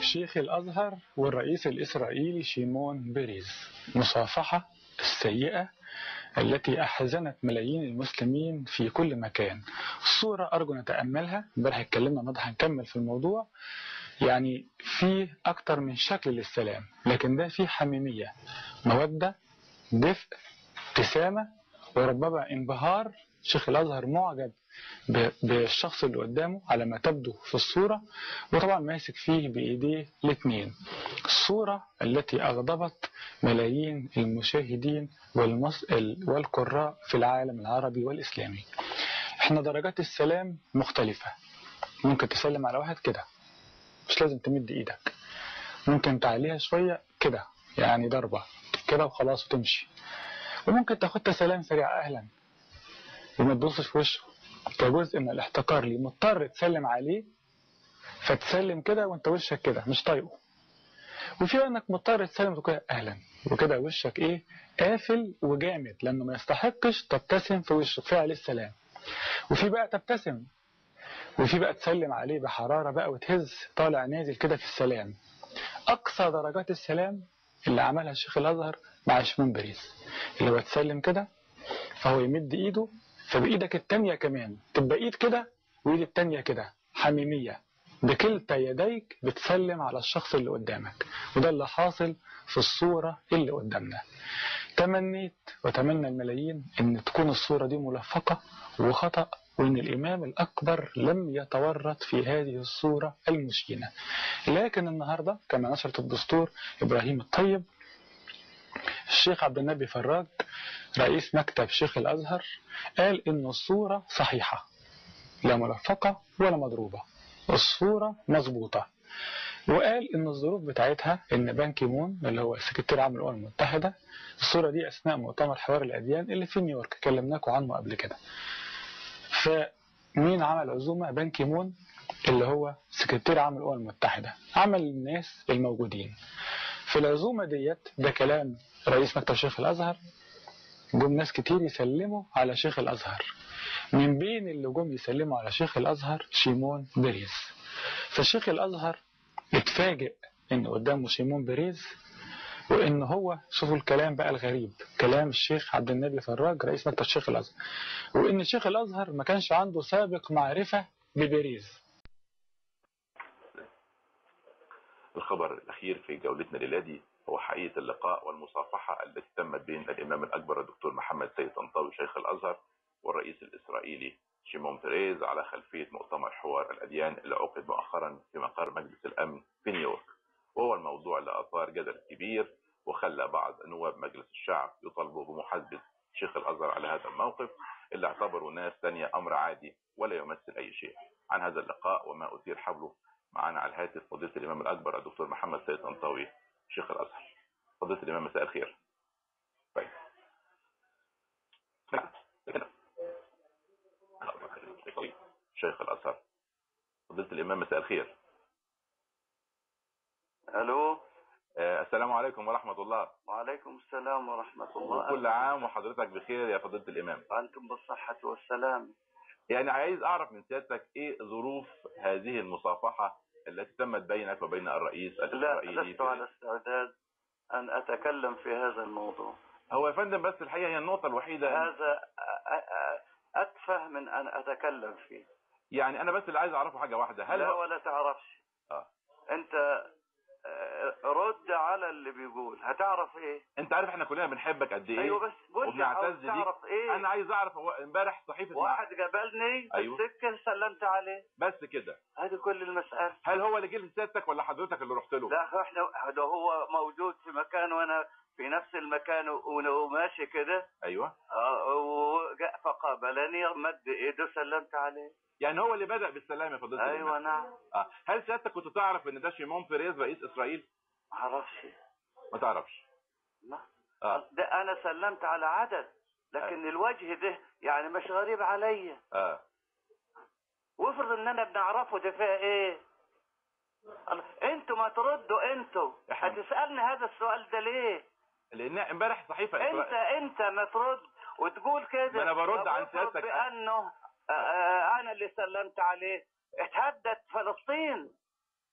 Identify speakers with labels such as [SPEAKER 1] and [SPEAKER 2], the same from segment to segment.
[SPEAKER 1] شيخ الأزهر والرئيس الإسرائيلي شيمون بيريز مصافحة السيئة التي أحزنت ملايين المسلمين في كل مكان الصورة أرجو نتأملها امبارح اتكلمنا النهارده هنكمل في الموضوع يعني في أكتر من شكل للسلام لكن ده فيه حميمية مودة دفء ابتسامة وربما انبهار شيخ الأزهر معجب ب- بالشخص اللي قدامه على ما تبدو في الصورة وطبعا ماسك فيه بإيديه الاثنين الصورة التي أغضبت ملايين المشاهدين والمص... ال- والقراء في العالم العربي والإسلامي احنا درجات السلام مختلفة ممكن تسلم على واحد كده مش لازم تمد ايدك ممكن تعليها شوية كده يعني ضربة كده وخلاص وتمشي وممكن تاخدها سلام سريع أهلا وما تبصش في وشه كجزء من الاحتقار ليه مضطر تسلم عليه فتسلم كده وانت وشك كده مش طايقه وفي انك مضطر تسلم وتقول كده اهلا وكده وشك ايه قافل وجامد لانه ما يستحقش تبتسم في وشه كفايه عليه السلام وفي بقى تبتسم وفي بقى تسلم عليه بحراره بقى وتهز طالع نازل كده في السلام اقصى درجات السلام اللي عملها الشيخ الازهر مع شمون بريز اللي هو تسلم كده فهو يمد ايده فبايدك التانية كمان تبقى ايد كده وايد التانية كده حميمية بكلتا يديك بتسلم على الشخص اللي قدامك وده اللي حاصل في الصورة اللي قدامنا تمنيت وتمنى الملايين ان تكون الصورة دي ملفقة وخطأ وان الامام الاكبر لم يتورط في هذه الصورة المشينة لكن النهاردة كما نشرت الدستور ابراهيم الطيب الشيخ عبد النبي فراج رئيس مكتب شيخ الازهر قال ان الصورة صحيحة لا ملفقة ولا مضروبة الصورة مظبوطة وقال ان الظروف بتاعتها ان بان كيمون اللي هو سكرتير عام الامم المتحده الصوره دي اثناء مؤتمر حوار الاديان اللي في نيويورك كلمناكم عنه قبل كده فمين عمل عزومه بان كيمون اللي هو سكرتير عام الامم المتحده عمل الناس الموجودين في العزومه ديت ده كلام رئيس مكتب شيخ الازهر جم ناس كتير يسلموا على شيخ الازهر من بين اللي جم يسلموا على شيخ الازهر شيمون بيريز فشيخ الازهر اتفاجئ ان قدامه شيمون بيريز وان هو شوفوا الكلام بقى الغريب كلام الشيخ عبد النبي فراج رئيس مكتب شيخ الازهر وان شيخ الازهر ما كانش عنده سابق معرفه ببيريز
[SPEAKER 2] الخبر الأخير في جولتنا للادي هو حقيقة اللقاء والمصافحة التي تمت بين الإمام الأكبر الدكتور محمد سيد طنطاوي شيخ الأزهر والرئيس الإسرائيلي شيمون بيريز على خلفية مؤتمر حوار الأديان اللي عقد مؤخرا في مقر مجلس الأمن في نيويورك وهو الموضوع اللي أثار جدل كبير وخلى بعض نواب مجلس الشعب يطالبوا بمحاسبة شيخ الأزهر على هذا الموقف اللي اعتبروا ناس تانية أمر عادي ولا يمثل أي شيء عن هذا اللقاء وما أثير حوله معنا على الهاتف فضيلة الإمام الأكبر الدكتور محمد سيد طنطاوي شيخ الأزهر فضيلة الإمام مساء الخير طيب نعم لكن شيخ الأزهر فضيلة الإمام مساء الخير
[SPEAKER 3] الو
[SPEAKER 2] آه السلام عليكم ورحمة الله
[SPEAKER 3] وعليكم السلام ورحمة الله
[SPEAKER 2] وكل عام وحضرتك بخير يا فضيلة الإمام
[SPEAKER 3] وأنتم بالصحة والسلام
[SPEAKER 2] يعني عايز أعرف من سيادتك إيه ظروف هذه المصافحة التي تمت بينك وبين الرئيس
[SPEAKER 3] لا
[SPEAKER 2] الإسرائيلي
[SPEAKER 3] لست على استعداد أن أتكلم في هذا الموضوع
[SPEAKER 2] هو يا فندم بس الحقيقة هي النقطة الوحيدة
[SPEAKER 3] هذا أ- أ- أتفه من أن أتكلم فيه
[SPEAKER 2] يعني أنا بس اللي عايز أعرفه حاجة واحدة هل
[SPEAKER 3] لا
[SPEAKER 2] هو-
[SPEAKER 3] ولا تعرفش
[SPEAKER 2] آه.
[SPEAKER 3] أنت آه، رد على اللي بيقول هتعرف إيه
[SPEAKER 2] أنت عارف إحنا كلنا بنحبك قد إيه
[SPEAKER 3] أيوه بس قول لي
[SPEAKER 2] وبنعتز
[SPEAKER 3] عاوز
[SPEAKER 2] بيك.
[SPEAKER 3] تعرف إيه
[SPEAKER 2] أنا عايز أعرف هو امبارح صحيفة
[SPEAKER 3] واحد قابلني
[SPEAKER 2] أيوه.
[SPEAKER 3] في السكة سلمت عليه
[SPEAKER 2] بس كده
[SPEAKER 3] هذه كل المسألة
[SPEAKER 2] هل هو اللي جه لسيادتك ولا حضرتك اللي رحت له؟
[SPEAKER 3] لا احنا ده هو موجود في مكان وانا في نفس المكان وانا ماشي كده
[SPEAKER 2] أيوه
[SPEAKER 3] آه، وجاء فقابلني مد ايده سلمت عليه
[SPEAKER 2] يعني هو اللي بدأ بالسلام يا فضيلة
[SPEAKER 3] ايوه
[SPEAKER 2] الإمام.
[SPEAKER 3] نعم
[SPEAKER 2] آه. هل سيادتك كنت تعرف إن ده شيمون بيريز رئيس إسرائيل؟
[SPEAKER 3] ما اعرفش
[SPEAKER 2] ما تعرفش
[SPEAKER 3] ما
[SPEAKER 2] آه
[SPEAKER 3] ده انا سلمت على عدد لكن الوجه ده يعني مش غريب عليا
[SPEAKER 2] آه
[SPEAKER 3] وافرض اننا بنعرفه ده فيها ايه الله، انتوا ما تردوا انتوا
[SPEAKER 2] إحنا-
[SPEAKER 3] هتسالني هذا السؤال ده ليه
[SPEAKER 2] لأن امبارح صحيفة
[SPEAKER 3] انت انت ما ترد وتقول كده
[SPEAKER 2] ما أنا برد
[SPEAKER 3] طب
[SPEAKER 2] عن
[SPEAKER 3] افرض
[SPEAKER 2] سيادتك.
[SPEAKER 3] بانه آه، آه، انا اللي سلمت عليه اتهدد فلسطين
[SPEAKER 2] مم.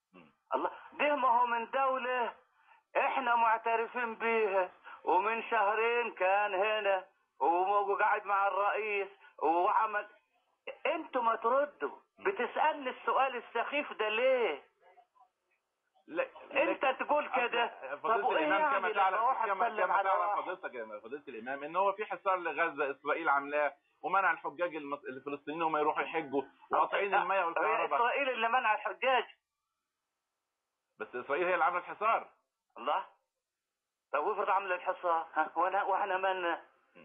[SPEAKER 3] الله ده ما هو من دولة احنا معترفين بيها ومن شهرين كان هنا وقاعد مع الرئيس وعمل انتوا ما تردوا بتسألني السؤال السخيف ده ليه
[SPEAKER 2] لا
[SPEAKER 3] انت تقول كده
[SPEAKER 2] أصل
[SPEAKER 3] طب
[SPEAKER 2] فضيلة
[SPEAKER 3] وايه
[SPEAKER 2] الإمام
[SPEAKER 3] يعني
[SPEAKER 2] كما
[SPEAKER 3] لما
[SPEAKER 2] تعلم
[SPEAKER 3] اروح
[SPEAKER 2] كما
[SPEAKER 3] اتكلم
[SPEAKER 2] كما
[SPEAKER 3] على
[SPEAKER 2] تعلم
[SPEAKER 3] واحد
[SPEAKER 2] فضيلتك يا فضيلة الإمام إن هو في حصار لغزة إسرائيل عاملاه ومنع الحجاج المس- الفلسطينيين وما يروحوا يحجوا وقاطعين المياه
[SPEAKER 3] هي
[SPEAKER 2] والكهرباء
[SPEAKER 3] اسرائيل اللي منع الحجاج
[SPEAKER 2] بس إسرائيل هي اللي عاملة الحصار
[SPEAKER 3] الله طب افرض عمل الحصار ها وانا واحنا من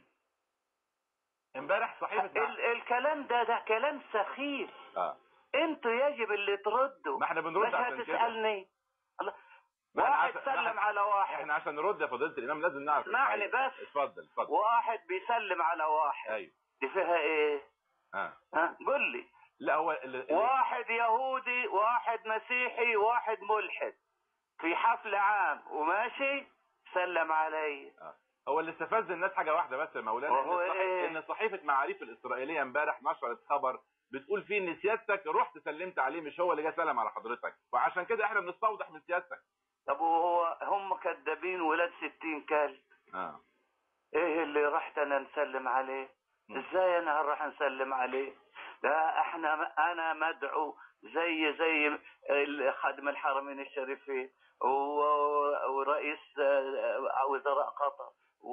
[SPEAKER 2] امبارح صحيفة
[SPEAKER 3] ال الكلام ده ده كلام سخيف
[SPEAKER 2] اه
[SPEAKER 3] انتوا يجب اللي تردوا
[SPEAKER 2] ما احنا بنرد
[SPEAKER 3] مش
[SPEAKER 2] عشان كده
[SPEAKER 3] هتسألني الله
[SPEAKER 2] ما احنا
[SPEAKER 3] واحد
[SPEAKER 2] عشان-
[SPEAKER 3] سلم
[SPEAKER 2] ما-
[SPEAKER 3] على واحد
[SPEAKER 2] احنا عشان نرد يا فضيلة الإمام لازم نعرف
[SPEAKER 3] اسمعني
[SPEAKER 2] الحقيقة.
[SPEAKER 3] بس.
[SPEAKER 2] اتفضل اتفضل
[SPEAKER 3] واحد بيسلم على واحد
[SPEAKER 2] ايوه
[SPEAKER 3] دي فيها ايه
[SPEAKER 2] اه
[SPEAKER 3] ها قول لي
[SPEAKER 2] لا هو اللي اللي-
[SPEAKER 3] واحد يهودي واحد مسيحي واحد ملحد في حفل عام وماشي سلم علي
[SPEAKER 2] هو اللي استفز الناس حاجه واحده بس يا مولانا
[SPEAKER 3] وهو
[SPEAKER 2] ان, صح...
[SPEAKER 3] إيه؟
[SPEAKER 2] ان صحيفه معاريف الاسرائيليه امبارح نشرت خبر بتقول فيه ان سيادتك رحت سلمت عليه مش هو اللي جه سلم على حضرتك وعشان كده احنا بنستوضح من سيادتك
[SPEAKER 3] طب وهو هم كذابين ولاد ستين كلب
[SPEAKER 2] اه
[SPEAKER 3] ايه اللي رحت انا نسلم عليه
[SPEAKER 2] م.
[SPEAKER 3] ازاي انا هروح نسلم عليه لا احنا انا مدعو زي زي ال- خادم الحرمين الشريفين و- ورئيس آه، وزراء قطر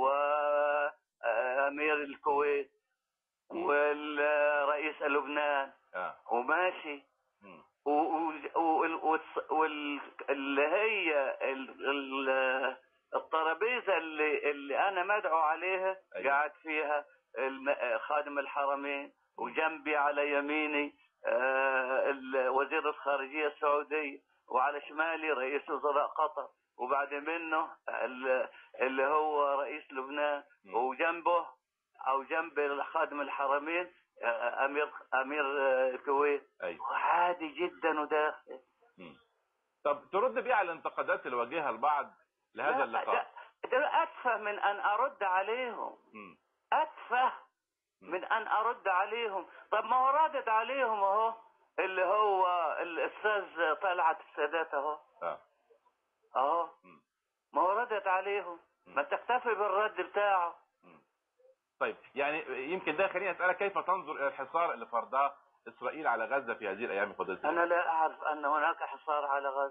[SPEAKER 3] وامير الكويت والرئيس لبنان
[SPEAKER 2] اه
[SPEAKER 3] وماشي
[SPEAKER 2] مم.
[SPEAKER 3] و- و- وال- والص- وال- اللي هي ال- ال- الترابيزه اللي اللي انا مدعو عليها
[SPEAKER 2] أيوة.
[SPEAKER 3] قاعد فيها الم- خادم الحرمين وجنبي على يميني آه، ال- وزير الخارجيه السعوديه وعلى شمالي رئيس وزراء قطر وبعد منه ال- اللي هو رئيس لبنان
[SPEAKER 2] مم.
[SPEAKER 3] وجنبه او جنب خادم الحرمين آه، امير امير آه، الكويت
[SPEAKER 2] ايوه
[SPEAKER 3] عادي جدا وداخل
[SPEAKER 2] مم. طب ترد بيه على الانتقادات اللي واجهها البعض لهذا
[SPEAKER 3] لا،
[SPEAKER 2] اللقاء
[SPEAKER 3] ده, ده أتفه من أن أرد عليهم
[SPEAKER 2] مم.
[SPEAKER 3] أتفه
[SPEAKER 2] مم.
[SPEAKER 3] من أن أرد عليهم طب ما هو ردد عليهم أهو اللي هو الأستاذ طلعت السادات أهو
[SPEAKER 2] اه
[SPEAKER 3] أهو
[SPEAKER 2] مم.
[SPEAKER 3] ما هو ردد عليهم ما تكتفي بالرد بتاعه
[SPEAKER 2] مم. طيب يعني يمكن ده خليني اسالك كيف تنظر الى الحصار اللي فرضاه اسرائيل على غزه في هذه الايام فضيلة
[SPEAKER 3] أنا لا أعرف أن هناك حصار على غزة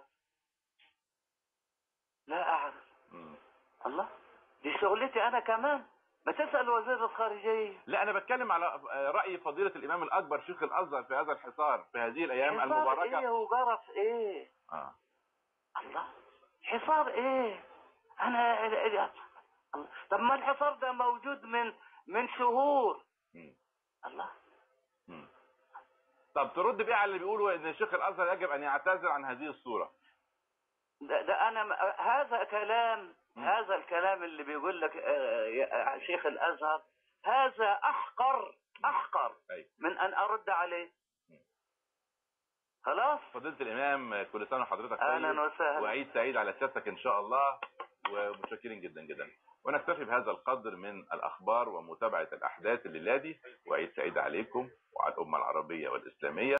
[SPEAKER 3] لا أعرف
[SPEAKER 2] مم.
[SPEAKER 3] الله دي شغلتي أنا كمان ما تسأل وزير الخارجية
[SPEAKER 2] لا انا بتكلم على راي فضيله الامام الاكبر شيخ الازهر في هذا الحصار في هذه الايام
[SPEAKER 3] حصار
[SPEAKER 2] المباركه
[SPEAKER 3] إيه وجرف إيه
[SPEAKER 2] آه.
[SPEAKER 3] الله حصار ايه انا الله. طب ما الحصار ده موجود من من شهور
[SPEAKER 2] مم.
[SPEAKER 3] الله
[SPEAKER 2] مم. طب ترد بيه على اللي بيقولوا ان شيخ الازهر يجب ان يعتذر عن هذه الصوره
[SPEAKER 3] ده, ده انا م- هذا كلام
[SPEAKER 2] مم.
[SPEAKER 3] هذا الكلام اللي بيقول لك آه، يا شيخ الازهر هذا احقر احقر
[SPEAKER 2] أيوة.
[SPEAKER 3] من ان ارد عليه
[SPEAKER 2] مم.
[SPEAKER 3] خلاص
[SPEAKER 2] فضيله الامام كل سنه وحضرتك
[SPEAKER 3] اهلا
[SPEAKER 2] طيب
[SPEAKER 3] وسهلا
[SPEAKER 2] وعيد سعيد على سيادتك ان شاء الله ومتشكرين جدا جدا ونكتفي بهذا القدر من الاخبار ومتابعه الاحداث الليله دي وعيد سعيد عليكم وعلى الامه العربيه والاسلاميه